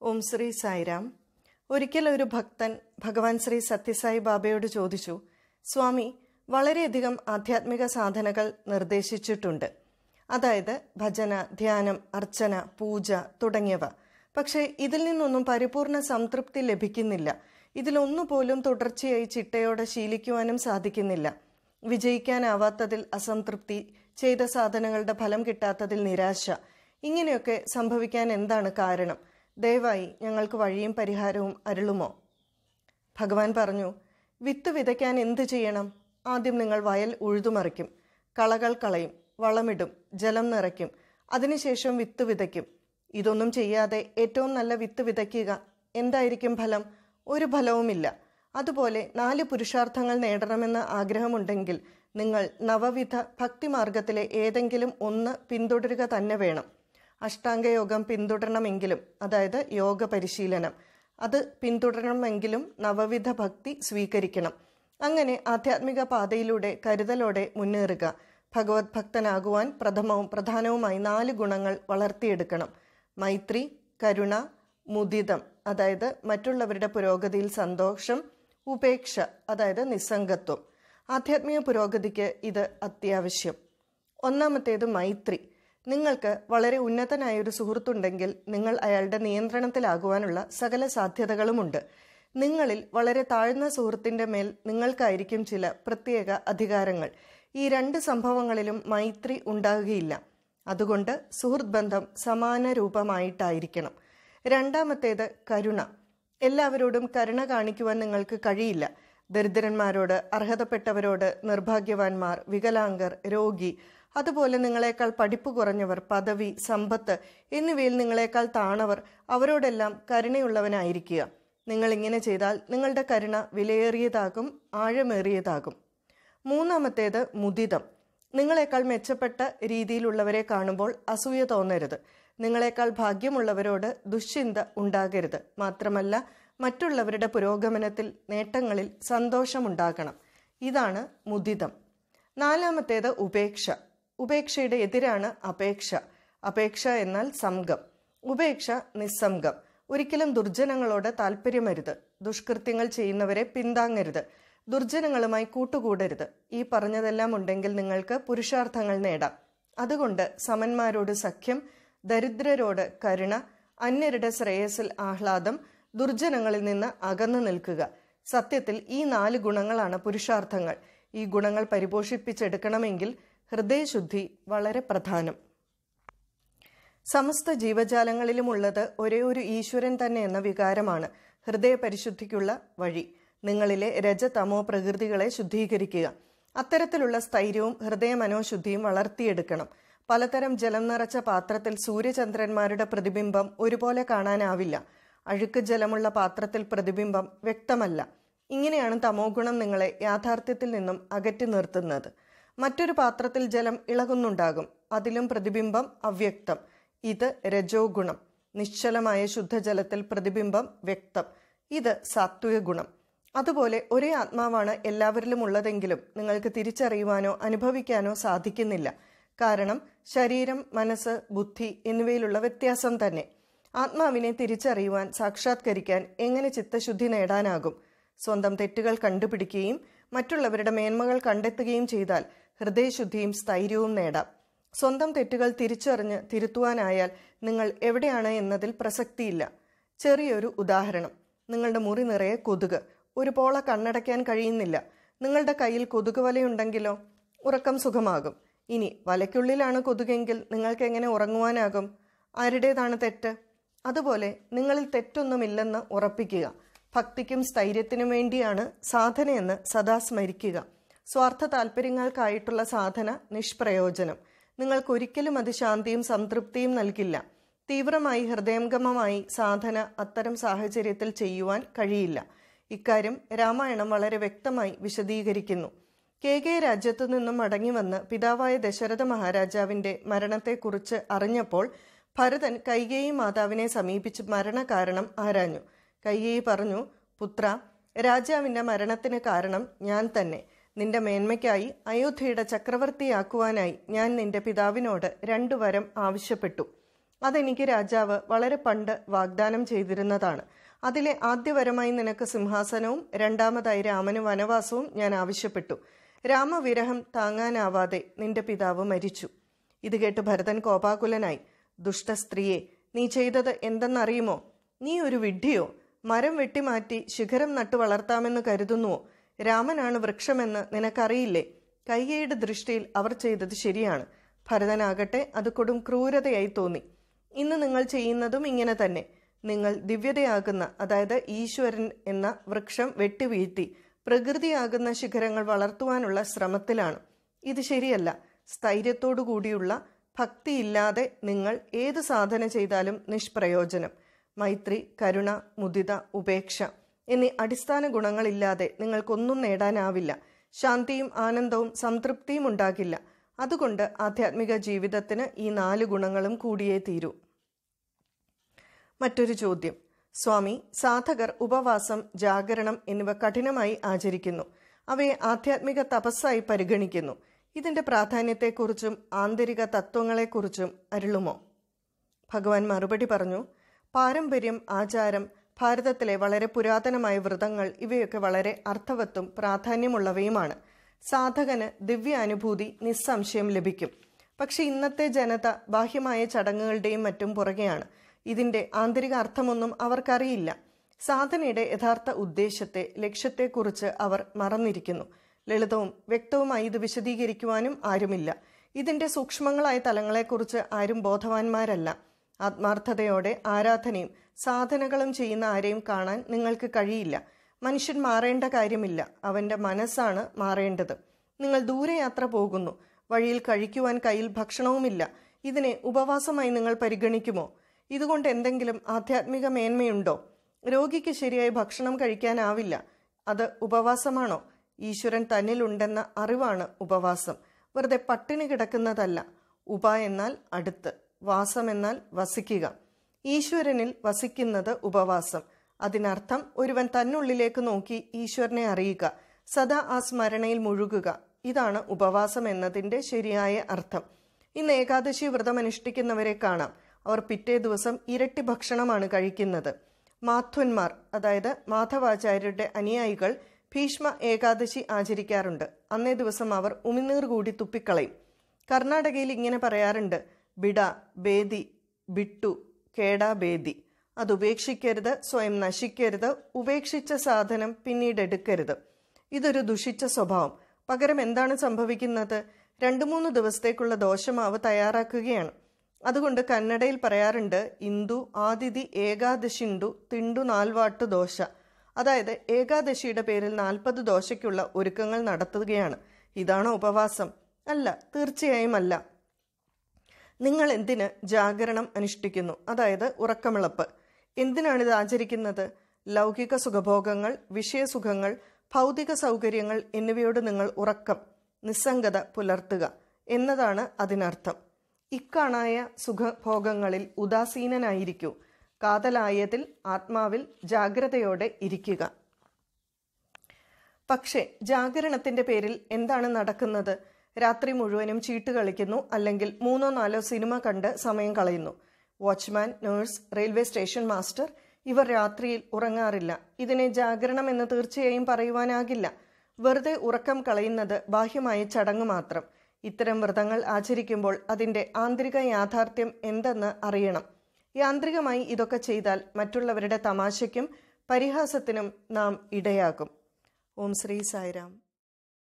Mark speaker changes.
Speaker 1: ഓം ശ്രീ സായിരാം ഒരിക്കൽ ഒരു ഭക്തൻ ഭഗവാൻ ശ്രീ സത്യസായി ബാബയോട് ചോദിച്ചു സ്വാമി വളരെയധികം ആധ്യാത്മിക സാധനകൾ നിർദ്ദേശിച്ചിട്ടുണ്ട് അതായത് ഭജന ധ്യാനം അർച്ചന പൂജ തുടങ്ങിയവ പക്ഷേ ഇതിൽ നിന്നൊന്നും പരിപൂർണ സംതൃപ്തി ലഭിക്കുന്നില്ല ഇതിലൊന്നുപോലും തുടർച്ചയായി ചിട്ടയോടെ ശീലിക്കുവാനും സാധിക്കുന്നില്ല വിജയിക്കാനാവാത്തതിൽ അസംതൃപ്തി ചെയ്ത സാധനങ്ങളുടെ ഫലം കിട്ടാത്തതിൽ നിരാശ ഇങ്ങനെയൊക്കെ സംഭവിക്കാൻ എന്താണ് കാരണം ദയവായി ഞങ്ങൾക്ക് വഴിയും പരിഹാരവും അരുളുമോ ഭഗവാൻ പറഞ്ഞു വിത്ത് വിതയ്ക്കാൻ എന്ത് ചെയ്യണം ആദ്യം നിങ്ങൾ വയൽ ഉഴുതുമറിക്കും കളകൾ കളയും വളമിടും ജലം നിറയ്ക്കും അതിനുശേഷം വിത്ത് വിതയ്ക്കും ഇതൊന്നും ചെയ്യാതെ ഏറ്റവും നല്ല വിത്ത് വിതയ്ക്കുക എന്തായിരിക്കും ഫലം ഒരു ഫലവുമില്ല അതുപോലെ നാല് പുരുഷാർത്ഥങ്ങൾ നേടണമെന്ന് ആഗ്രഹമുണ്ടെങ്കിൽ നിങ്ങൾ നവവിധ ഭക്തിമാർഗത്തിലെ ഏതെങ്കിലും ഒന്ന് പിന്തുടരുക തന്നെ വേണം അഷ്ടാംഗയോഗം പിന്തുടരണമെങ്കിലും അതായത് യോഗ പരിശീലനം അത് പിന്തുടരണമെങ്കിലും നവവിധ ഭക്തി സ്വീകരിക്കണം അങ്ങനെ ആധ്യാത്മിക പാതയിലൂടെ കരുതലോടെ മുന്നേറുക ഭഗവത് ഭക്തനാകുവാൻ പ്രഥമവും പ്രധാനവുമായി നാല് ഗുണങ്ങൾ വളർത്തിയെടുക്കണം മൈത്രി കരുണ മുദിതം അതായത് മറ്റുള്ളവരുടെ പുരോഗതിയിൽ സന്തോഷം ഉപേക്ഷ അതായത് നിസ്സംഗത്വം ആധ്യാത്മിക പുരോഗതിക്ക് ഇത് അത്യാവശ്യം ഒന്നാമത്തേത് മൈത്രി നിങ്ങൾക്ക് വളരെ ഉന്നതനായ ഒരു സുഹൃത്തുണ്ടെങ്കിൽ നിങ്ങൾ അയാളുടെ നിയന്ത്രണത്തിലാകുവാനുള്ള സകല സാധ്യതകളുമുണ്ട് നിങ്ങളിൽ വളരെ താഴ്ന്ന സുഹൃത്തിൻ്റെ മേൽ നിങ്ങൾക്കായിരിക്കും ചില പ്രത്യേക അധികാരങ്ങൾ ഈ രണ്ട് സംഭവങ്ങളിലും മൈത്രി ഉണ്ടാകുകയില്ല അതുകൊണ്ട് സുഹൃത്ത് ബന്ധം സമാന രൂപമായിട്ടായിരിക്കണം രണ്ടാമത്തേത് കരുണ എല്ലാവരോടും കരുണ കാണിക്കുവാൻ നിങ്ങൾക്ക് കഴിയില്ല ദരിദ്രന്മാരോട് അർഹതപ്പെട്ടവരോട് നിർഭാഗ്യവാന്മാർ വികലാംഗർ രോഗി അതുപോലെ നിങ്ങളെക്കാൾ പഠിപ്പ് കുറഞ്ഞവർ പദവി സമ്പത്ത് എന്നിവയിൽ നിങ്ങളെക്കാൾ താണവർ അവരോടെല്ലാം കരുണയുള്ളവനായിരിക്കുക നിങ്ങൾ ഇങ്ങനെ ചെയ്താൽ നിങ്ങളുടെ കരുണ വിലയേറിയതാകും ആഴമേറിയതാകും മൂന്നാമത്തേത് മുദിതം നിങ്ങളെക്കാൾ മെച്ചപ്പെട്ട രീതിയിലുള്ളവരെ കാണുമ്പോൾ അസൂയ തോന്നരുത് നിങ്ങളെക്കാൾ ഭാഗ്യമുള്ളവരോട് ദുശ്ചിന്ത ഉണ്ടാകരുത് മാത്രമല്ല മറ്റുള്ളവരുടെ പുരോഗമനത്തിൽ നേട്ടങ്ങളിൽ സന്തോഷമുണ്ടാകണം ഇതാണ് മുദിതം നാലാമത്തേത് ഉപേക്ഷ ഉപേക്ഷയുടെ എതിരാണ് അപേക്ഷ അപേക്ഷ എന്നാൽ സംഘം ഉപേക്ഷ നിസ്സംഗം ഒരിക്കലും ദുർജനങ്ങളോട് താല്പര്യമരുത് ദുഷ്കൃത്യങ്ങൾ ചെയ്യുന്നവരെ പിന്താങ്ങരുത് ദുർജനങ്ങളുമായി കൂട്ടുകൂടരുത് ഈ പറഞ്ഞതെല്ലാം ഉണ്ടെങ്കിൽ നിങ്ങൾക്ക് പുരുഷാർത്ഥങ്ങൾ നേടാം അതുകൊണ്ട് സമന്മാരോട് സഖ്യം ദരിദ്രരോട് കരുണ അന്യരുടെ ശ്രേയസിൽ ആഹ്ലാദം ദുർജനങ്ങളിൽ നിന്ന് അകന്നു നിൽക്കുക സത്യത്തിൽ ഈ നാല് ഗുണങ്ങളാണ് പുരുഷാർത്ഥങ്ങൾ ഈ ഗുണങ്ങൾ പരിപോഷിപ്പിച്ചെടുക്കണമെങ്കിൽ ഹൃദയശുദ്ധി വളരെ പ്രധാനം സമസ്ത ജീവജാലങ്ങളിലുമുള്ളത് ഒരേ ഒരു ഈശ്വരൻ തന്നെ എന്ന വികാരമാണ് ഹൃദയ പരിശുദ്ധിക്കുള്ള വഴി നിങ്ങളിലെ രജതമോ പ്രകൃതികളെ ശുദ്ധീകരിക്കുക അത്തരത്തിലുള്ള സ്ഥൈര്യവും ഹൃദയ മനോശുദ്ധിയും വളർത്തിയെടുക്കണം പലതരം ജലം നിറച്ച പാത്രത്തിൽ സൂര്യചന്ദ്രന്മാരുടെ പ്രതിബിംബം ഒരുപോലെ കാണാനാവില്ല അഴുക്ക് ജലമുള്ള പാത്രത്തിൽ പ്രതിബിംബം വ്യക്തമല്ല ഇങ്ങനെയാണ് തമോ ഗുണം നിങ്ങളെ യാഥാർത്ഥ്യത്തിൽ നിന്നും അകറ്റി നിർത്തുന്നത് മറ്റൊരു പാത്രത്തിൽ ജലം ഇളകുന്നുണ്ടാകും അതിലും പ്രതിബിംബം അവ്യക്തം ഇത് രജോ ഗുണം നിശ്ചലമായ ശുദ്ധജലത്തിൽ പ്രതിബിംബം വ്യക്തം ഇത് സാത്വിക ഗുണം അതുപോലെ ഒരേ ആത്മാവാണ് എല്ലാവരിലും ഉള്ളതെങ്കിലും നിങ്ങൾക്ക് തിരിച്ചറിയുവാനോ അനുഭവിക്കാനോ സാധിക്കുന്നില്ല കാരണം ശരീരം മനസ്സ് ബുദ്ധി എന്നിവയിലുള്ള വ്യത്യാസം തന്നെ ആത്മാവിനെ തിരിച്ചറിയുവാൻ സാക്ഷാത്കരിക്കാൻ എങ്ങനെ ചിത്തശുദ്ധി നേടാനാകും സ്വന്തം തെറ്റുകൾ കണ്ടുപിടിക്കുകയും മറ്റുള്ളവരുടെ മേന്മകൾ കണ്ടെത്തുകയും ചെയ്താൽ ഹൃദയശുദ്ധിയും സ്ഥൈര്യവും നേടാം സ്വന്തം തെറ്റുകൾ തിരിച്ചറിഞ്ഞ് തിരുത്തുവാനായാൽ നിങ്ങൾ എവിടെയാണ് എന്നതിൽ പ്രസക്തിയില്ല ചെറിയൊരു ഉദാഹരണം നിങ്ങളുടെ മുറി നിറയെ കൊതുക് ഒരു പോള കണ്ണടയ്ക്കാൻ കഴിയുന്നില്ല നിങ്ങളുടെ കയ്യിൽ കൊതുക് വലയുണ്ടെങ്കിലോ ഉറക്കം സുഖമാകും ഇനി വലയ്ക്കുള്ളിലാണ് കൊതുകെങ്കിൽ നിങ്ങൾക്ക് എങ്ങനെ ഉറങ്ങുവാനാകും ആരുടേതാണ് തെറ്റ് അതുപോലെ നിങ്ങളിൽ തെറ്റൊന്നുമില്ലെന്ന് ഉറപ്പിക്കുക ഭക്തിക്കും സ്ഥൈര്യത്തിനും വേണ്ടിയാണ് സാധനയെന്ന് സദാ സ്മരിക്കുക സ്വാർത്ഥ താല്പര്യങ്ങൾക്കായിട്ടുള്ള സാധന നിഷ്പ്രയോജനം നിങ്ങൾക്കൊരിക്കലും അത് ശാന്തിയും സംതൃപ്തിയും നൽകില്ല തീവ്രമായി ഹൃദയംഗമമായി സാധന അത്തരം സാഹചര്യത്തിൽ ചെയ്യുവാൻ കഴിയില്ല ഇക്കാര്യം രാമായണം വളരെ വ്യക്തമായി വിശദീകരിക്കുന്നു കെ കെ രാജ്യത്തു നിന്നും മടങ്ങി വന്ന് പിതാവായ ദശരഥ മഹാരാജാവിന്റെ മരണത്തെക്കുറിച്ച് അറിഞ്ഞപ്പോൾ ഭരതൻ കൈകേയി മാതാവിനെ സമീപിച്ച് മരണകാരണം ആരാഞ്ഞു കൈകേയി പറഞ്ഞു പുത്ര രാജാവിന്റെ മരണത്തിന് കാരണം ഞാൻ തന്നെ നിന്റെ മേന്മയ്ക്കായി അയോധ്യയുടെ ചക്രവർത്തിയാക്കുവാനായി ഞാൻ നിന്റെ പിതാവിനോട് രണ്ടു വരം ആവശ്യപ്പെട്ടു അതെനിക്ക് രാജാവ് വളരെ പണ്ട് വാഗ്ദാനം ചെയ്തിരുന്നതാണ് അതിലെ ആദ്യവരമായി നിനക്ക് സിംഹാസനവും രണ്ടാമതായി രാമന് വനവാസവും ഞാൻ ആവശ്യപ്പെട്ടു രാമവിരഹം താങ്ങാനാവാതെ നിന്റെ പിതാവ് മരിച്ചു ഇത് കേട്ട് ഭരതൻ കോപാകുലനായി ദുഷ്ടസ്ത്രീയെ നീ ചെയ്തത് എന്തെന്നറിയുമോ നീ ഒരു വിഡ്ഢിയോ മരം വെട്ടിമാറ്റി ശിഖരം നട്ടു വളർത്താമെന്ന് കരുതുന്നുവോ രാമനാണ് വൃക്ഷമെന്ന് നിനക്കറിയില്ലേ കൈകയുടെ ദൃഷ്ടിയിൽ അവർ ചെയ്തത് ശരിയാണ് ഭരതനാകട്ടെ അത് കൊടും ക്രൂരതയായി തോന്നി ഇന്ന് നിങ്ങൾ ചെയ്യുന്നതും ഇങ്ങനെ തന്നെ നിങ്ങൾ ദിവ്യതയാകുന്ന അതായത് ഈശ്വരൻ എന്ന വൃക്ഷം വെട്ടിവീഴ്ത്തി പ്രകൃതിയാകുന്ന ശിഖരങ്ങൾ വളർത്തുവാനുള്ള ശ്രമത്തിലാണ് ഇത് ശരിയല്ല സ്ഥൈര്യത്തോടു കൂടിയുള്ള ഭക്തിയില്ലാതെ നിങ്ങൾ ഏത് സാധന ചെയ്താലും നിഷ്പ്രയോജനം മൈത്രി കരുണ മുദിത ഉപേക്ഷ എന്നീ അടിസ്ഥാന ഗുണങ്ങളില്ലാതെ നിങ്ങൾക്കൊന്നും നേടാനാവില്ല ശാന്തിയും ആനന്ദവും സംതൃപ്തിയും ഉണ്ടാകില്ല അതുകൊണ്ട് ആധ്യാത്മിക ജീവിതത്തിന് ഈ നാല് ഗുണങ്ങളും കൂടിയേ തീരൂ മറ്റൊരു ചോദ്യം സ്വാമി സാധകർ ഉപവാസം ജാഗരണം എന്നിവ കഠിനമായി ആചരിക്കുന്നു അവയെ ആധ്യാത്മിക തപസ്സായി പരിഗണിക്കുന്നു ഇതിന്റെ പ്രാധാന്യത്തെക്കുറിച്ചും ആന്തരിക തത്വങ്ങളെക്കുറിച്ചും അരുളുമോ ഭഗവാൻ മറുപടി പറഞ്ഞു പാരമ്പര്യം ആചാരം ഭാരതത്തിലെ വളരെ പുരാതനമായ വ്രതങ്ങൾ ഇവയൊക്കെ വളരെ അർത്ഥവത്തും പ്രാധാന്യമുള്ളവയുമാണ് സാധകന് ദിവ്യ അനുഭൂതി നിസ്സംശയം ലഭിക്കും പക്ഷെ ഇന്നത്തെ ജനത ബാഹ്യമായ ചടങ്ങുകളുടെയും മറ്റും പുറകെയാണ് ഇതിന്റെ ആന്തരിക അർത്ഥമൊന്നും അവർക്കറിയില്ല സാധനയുടെ യഥാർത്ഥ ഉദ്ദേശത്തെ ലക്ഷ്യത്തെക്കുറിച്ച് അവർ മറന്നിരിക്കുന്നു ലളിതവും വ്യക്തവുമായി ഇത് വിശദീകരിക്കുവാനും ആരുമില്ല ഇതിന്റെ സൂക്ഷ്മങ്ങളായ തലങ്ങളെക്കുറിച്ച് ആരും ബോധവാന്മാരല്ല ആത്മാർത്ഥതയോടെ ആരാധനയും സാധനകളും ചെയ്യുന്ന ആരെയും കാണാൻ നിങ്ങൾക്ക് കഴിയില്ല മനുഷ്യൻ മാറേണ്ട കാര്യമില്ല അവന്റെ മനസ്സാണ് മാറേണ്ടത് നിങ്ങൾ ദൂരയാത്ര പോകുന്നു വഴിയിൽ കഴിക്കുവാൻ കയ്യിൽ ഭക്ഷണവുമില്ല ഇതിനെ ഉപവാസമായി നിങ്ങൾ പരിഗണിക്കുമോ ഇതുകൊണ്ട് എന്തെങ്കിലും ആധ്യാത്മിക മേന്മയുണ്ടോ രോഗിക്ക് ശരിയായി ഭക്ഷണം കഴിക്കാനാവില്ല അത് ഉപവാസമാണോ ഈശ്വരൻ തന്നിലുണ്ടെന്ന അറിവാണ് ഉപവാസം വെറുതെ പട്ടിണി കിടക്കുന്നതല്ല ഉപ എന്നാൽ അടുത്ത് വാസം എന്നാൽ വസിക്കുക ഈശ്വരനിൽ വസിക്കുന്നത് ഉപവാസം അതിനർത്ഥം ഒരുവൻ തന്നുള്ളിലേക്ക് നോക്കി ഈശ്വരനെ അറിയുക സദാ ആ സ്മരണയിൽ മുഴുകുക ഇതാണ് ഉപവാസം എന്നതിൻ്റെ ശരിയായ അർത്ഥം ഇന്ന് ഏകാദശി വ്രതം അനുഷ്ഠിക്കുന്നവരെ കാണാം അവർ പിറ്റേ ദിവസം ഇരട്ടി ഭക്ഷണമാണ് കഴിക്കുന്നത് മാധ്വന്മാർ അതായത് മാധവാചാര്യരുടെ അനുയായികൾ ഭീഷ്മ ഏകാദശി ആചരിക്കാറുണ്ട് അന്നേ ദിവസം അവർ ഉമിനീർ കൂടി തുപ്പിക്കളയും കർണാടകയിൽ ഇങ്ങനെ പറയാറുണ്ട് ബിഡ ബേദി ബിട്ടു കേടാ ബേദി അത് ഉപേക്ഷിക്കരുത് സ്വയം നശിക്കരുത് ഉപേക്ഷിച്ച സാധനം പിന്നീട് എടുക്കരുത് ഇതൊരു ദുഷിച്ച സ്വഭാവം പകരം എന്താണ് സംഭവിക്കുന്നത് രണ്ടു മൂന്ന് ദിവസത്തേക്കുള്ള ദോശമാവ് തയ്യാറാക്കുകയാണ് അതുകൊണ്ട് കന്നഡയിൽ പറയാറുണ്ട് ഇന്ദു ആദിതി ഏകാദശിണ്ടു തിണ്ടു നാൽവാട്ടു ദോശ അതായത് ഏകാദശിയുടെ പേരിൽ നാൽപ്പത് ദോശയ്ക്കുള്ള ഒരുക്കങ്ങൾ നടത്തുകയാണ് ഇതാണോ ഉപവാസം അല്ല തീർച്ചയായും അല്ല നിങ്ങൾ എന്തിന് ജാഗരണം അനുഷ്ഠിക്കുന്നു അതായത് ഉറക്കമിളപ്പ് എന്തിനാണ് ഇത് ആചരിക്കുന്നത് ലൗകിക സുഖഭോഗങ്ങൾ വിഷയസുഖങ്ങൾ ഭൗതിക സൗകര്യങ്ങൾ എന്നിവയോട് നിങ്ങൾ ഉറക്കം നിസ്സംഗത പുലർത്തുക എന്നതാണ് അതിനർത്ഥം ഇക്കാണായ സുഖഭോഗങ്ങളിൽ ഉദാസീനനായിരിക്കൂ കാതലായതിൽ ആത്മാവിൽ ജാഗ്രതയോടെ ഇരിക്കുക പക്ഷേ ജാഗരണത്തിന്റെ പേരിൽ എന്താണ് നടക്കുന്നത് രാത്രി മുഴുവനും ചീട്ട് കളിക്കുന്നു അല്ലെങ്കിൽ മൂന്നോ നാലോ സിനിമ കണ്ട് സമയം കളയുന്നു watchman nurse railway station master ഇവർ രാത്രിയിൽ ഉറങ്ങാറില്ല ഇതിനെ ജാഗരണം എന്ന് തീർച്ചയായും പറയുവാനാകില്ല വെറുതെ ഉറക്കം കളയുന്നത് ബാഹ്യമായ ചടങ്ങ് മാത്രം ഇത്തരം വ്രതങ്ങൾ ആചരിക്കുമ്പോൾ അതിന്റെ ആന്തരിക യാഥാർത്ഥ്യം എന്തെന്ന് അറിയണം യാന്ത്രികമായി ഇതൊക്കെ ചെയ്താൽ മറ്റുള്ളവരുടെ തമാശയ്ക്കും പരിഹാസത്തിനും നാം ഇടയാകും ഓം ശ്രീ സായിരാം